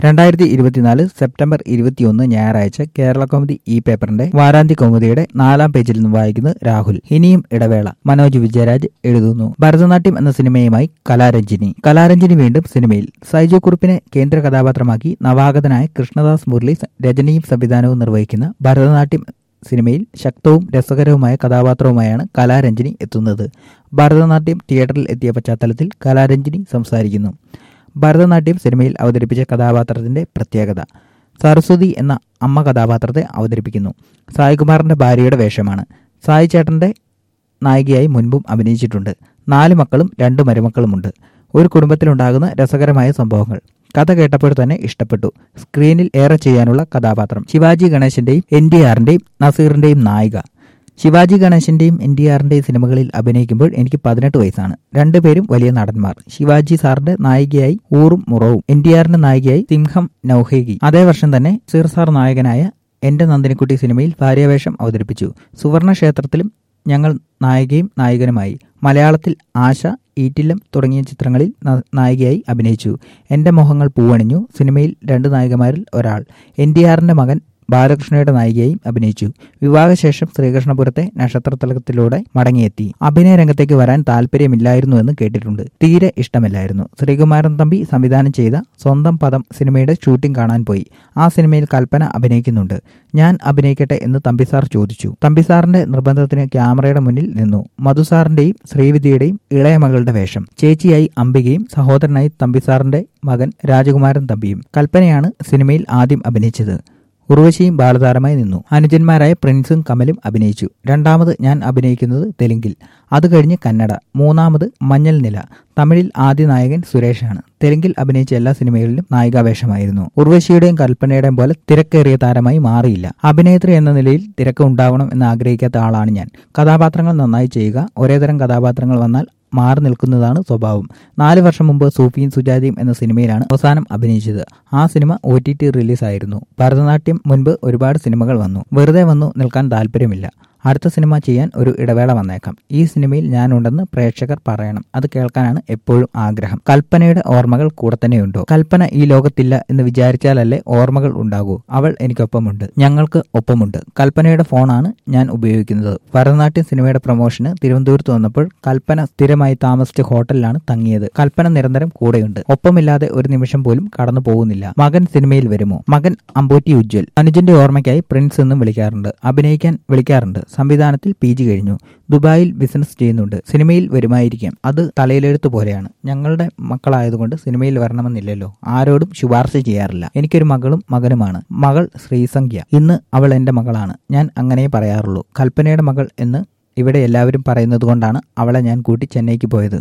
രണ്ടായിരത്തി ഇരുപത്തിനാല് സെപ്റ്റംബർ ഇരുപത്തിയൊന്ന് ഞായറാഴ്ച കേരള കൗമുദി ഈ പേപ്പറിന്റെ വാരാന്ത്യ കൗമുദിയുടെ നാലാം പേജിൽ നിന്ന് വായിക്കുന്നത് രാഹുൽ ഇനിയും ഇടവേള മനോജ് വിജയരാജ് എഴുതുന്നു ഭരതനാട്യം എന്ന സിനിമയുമായി കലാരഞ്ജിനി കലാരഞ്ജിനി വീണ്ടും സിനിമയിൽ സൈജു കുറുപ്പിനെ കേന്ദ്ര കഥാപാത്രമാക്കി നവാഗതനായ കൃഷ്ണദാസ് മുരളി സ- രചനയും സംവിധാനവും നിർവഹിക്കുന്ന ഭരതനാട്യം സിനിമയിൽ ശക്തവും രസകരവുമായ കഥാപാത്രവുമായാണ് കലാരഞ്ജിനി എത്തുന്നത് ഭരതനാട്യം തിയേറ്ററിൽ എത്തിയ പശ്ചാത്തലത്തിൽ കലാരഞ്ജിനി സംസാരിക്കുന്നു ഭരതനാട്യം സിനിമയിൽ അവതരിപ്പിച്ച കഥാപാത്രത്തിന്റെ പ്രത്യേകത സരസ്വതി എന്ന അമ്മ കഥാപാത്രത്തെ അവതരിപ്പിക്കുന്നു സായികുമാറിന്റെ ഭാര്യയുടെ വേഷമാണ് സായി ചേട്ടന്റെ നായികയായി മുൻപും അഭിനയിച്ചിട്ടുണ്ട് നാല് മക്കളും രണ്ട് മരുമക്കളുമുണ്ട് ഒരു കുടുംബത്തിലുണ്ടാകുന്ന രസകരമായ സംഭവങ്ങൾ കഥ കേട്ടപ്പോൾ തന്നെ ഇഷ്ടപ്പെട്ടു സ്ക്രീനിൽ ഏറെ ചെയ്യാനുള്ള കഥാപാത്രം ശിവാജി ഗണേശന്റെയും എൻ ഡി ആറിന്റെയും നസീറിന്റെയും നായിക ശിവാജി ഗണേശന്റെയും എൻ ഡി ആറിന്റെയും സിനിമകളിൽ അഭിനയിക്കുമ്പോൾ എനിക്ക് പതിനെട്ട് വയസ്സാണ് രണ്ടുപേരും വലിയ നടന്മാർ ശിവാജി സാറിന്റെ നായികയായി ഊറും മുറവും എൻ ഡി ആറിന്റെ നായികയായി സിംഹം നൌഹേഗി അതേ വർഷം തന്നെ സീർ സാർ നായകനായ എന്റെ നന്ദിനിക്കുട്ടി സിനിമയിൽ ഭാര്യാവേഷം അവതരിപ്പിച്ചു സുവർണ ക്ഷേത്രത്തിലും ഞങ്ങൾ നായികയും നായകനുമായി മലയാളത്തിൽ ആശ ഈറ്റില്ലം തുടങ്ങിയ ചിത്രങ്ങളിൽ ന- നായികയായി അഭിനയിച്ചു എന്റെ മോഹങ്ങൾ പൂവണിഞ്ഞു സിനിമയിൽ രണ്ട് നായികമാരിൽ ഒരാൾ എൻ ഡി ആറിന്റെ മകൻ ബാലകൃഷ്ണയുടെ നായികയായും അഭിനയിച്ചു വിവാഹശേഷം ശ്രീകൃഷ്ണപുരത്തെ നക്ഷത്രത്തിലകത്തിലൂടെ മടങ്ങിയെത്തി അഭിനയ രംഗത്തേക്ക് വരാൻ താല്പര്യമില്ലായിരുന്നു എന്ന് കേട്ടിട്ടുണ്ട് തീരെ ഇഷ്ടമില്ലായിരുന്നു ശ്രീകുമാരൻ തമ്പി സംവിധാനം ചെയ്ത സ്വന്തം പദം സിനിമയുടെ ഷൂട്ടിംഗ് കാണാൻ പോയി ആ സിനിമയിൽ കൽപ്പന അഭിനയിക്കുന്നുണ്ട് ഞാൻ അഭിനയിക്കട്ടെ എന്ന് തമ്പിസാർ ചോദിച്ചു തമ്പിസാറിന്റെ നിർബന്ധത്തിന് ക്യാമറയുടെ മുന്നിൽ നിന്നു മധുസാറിന്റെയും ശ്രീവിദ്യയുടെയും ഇളയ മകളുടെ വേഷം ചേച്ചിയായി അംബികയും സഹോദരനായി തമ്പിസാറിന്റെ മകൻ രാജകുമാരൻ തമ്പിയും കൽപ്പനയാണ് സിനിമയിൽ ആദ്യം അഭിനയിച്ചത് ഉർവശിയും ബാലതാരമായി നിന്നു അനുജന്മാരായ പ്രിൻസും കമലും അഭിനയിച്ചു രണ്ടാമത് ഞാൻ അഭിനയിക്കുന്നത് തെലുങ്കിൽ അത് കഴിഞ്ഞ് കന്നഡ മൂന്നാമത് മഞ്ഞൾ നില തമിഴിൽ ആദ്യ നായകൻ സുരേഷാണ് തെലുങ്കിൽ അഭിനയിച്ച എല്ലാ സിനിമകളിലും നായികാവേഷമായിരുന്നു ഉർവശിയുടെയും കൽപ്പനയുടെയും പോലെ തിരക്കേറിയ താരമായി മാറിയില്ല അഭിനേത്രി എന്ന നിലയിൽ തിരക്ക് ഉണ്ടാവണം എന്ന് ആഗ്രഹിക്കാത്ത ആളാണ് ഞാൻ കഥാപാത്രങ്ങൾ നന്നായി ചെയ്യുക ഒരേതരം കഥാപാത്രങ്ങൾ വന്നാൽ മാറി നിൽക്കുന്നതാണ് സ്വഭാവം നാല് വർഷം മുമ്പ് സൂഫിയും സുജാതയും എന്ന സിനിമയിലാണ് അവസാനം അഭിനയിച്ചത് ആ സിനിമ ഒ ടി ടി റിലീസായിരുന്നു ഭരതനാട്യം മുൻപ് ഒരുപാട് സിനിമകൾ വന്നു വെറുതെ വന്നു നിൽക്കാൻ താല്പര്യമില്ല അടുത്ത സിനിമ ചെയ്യാൻ ഒരു ഇടവേള വന്നേക്കാം ഈ സിനിമയിൽ ഞാനുണ്ടെന്ന് പ്രേക്ഷകർ പറയണം അത് കേൾക്കാനാണ് എപ്പോഴും ആഗ്രഹം കൽപ്പനയുടെ ഓർമ്മകൾ കൂടെ തന്നെയുണ്ടോ കൽപ്പന ഈ ലോകത്തില്ല എന്ന് വിചാരിച്ചാലല്ലേ ഓർമ്മകൾ ഉണ്ടാകൂ അവൾ എനിക്കൊപ്പമുണ്ട് ഞങ്ങൾക്ക് ഒപ്പമുണ്ട് കൽപ്പനയുടെ ഫോണാണ് ഞാൻ ഉപയോഗിക്കുന്നത് ഭരതനാട്യം സിനിമയുടെ പ്രൊമോഷന് തിരുവനന്തപുരത്ത് വന്നപ്പോൾ കൽപ്പന സ്ഥിരമായി താമസിച്ച ഹോട്ടലിലാണ് തങ്ങിയത് കൽപ്പന നിരന്തരം കൂടെയുണ്ട് ഒപ്പമില്ലാതെ ഒരു നിമിഷം പോലും കടന്നു പോകുന്നില്ല മകൻ സിനിമയിൽ വരുമോ മകൻ അമ്പോറ്റി ഉജ്ജ്വൽ അനുജന്റെ ഓർമ്മയ്ക്കായി പ്രിൻസ് എന്നും വിളിക്കാറുണ്ട് അഭിനയിക്കാൻ വിളിക്കാറുണ്ട് സംവിധാനത്തിൽ പി ജി കഴിഞ്ഞു ദുബായിൽ ബിസിനസ് ചെയ്യുന്നുണ്ട് സിനിമയിൽ വരുമായിരിക്കാം അത് തലയിലെഴുത്ത് പോലെയാണ് ഞങ്ങളുടെ മക്കളായതുകൊണ്ട് സിനിമയിൽ വരണമെന്നില്ലല്ലോ ആരോടും ശുപാർശ ചെയ്യാറില്ല എനിക്കൊരു മകളും മകനുമാണ് മകൾ ശ്രീസംഖ്യ ഇന്ന് അവൾ എന്റെ മകളാണ് ഞാൻ അങ്ങനെ പറയാറുള്ളൂ കൽപ്പനയുടെ മകൾ എന്ന് ഇവിടെ എല്ലാവരും പറയുന്നത് കൊണ്ടാണ് അവളെ ഞാൻ കൂട്ടി ചെന്നൈക്ക് പോയത്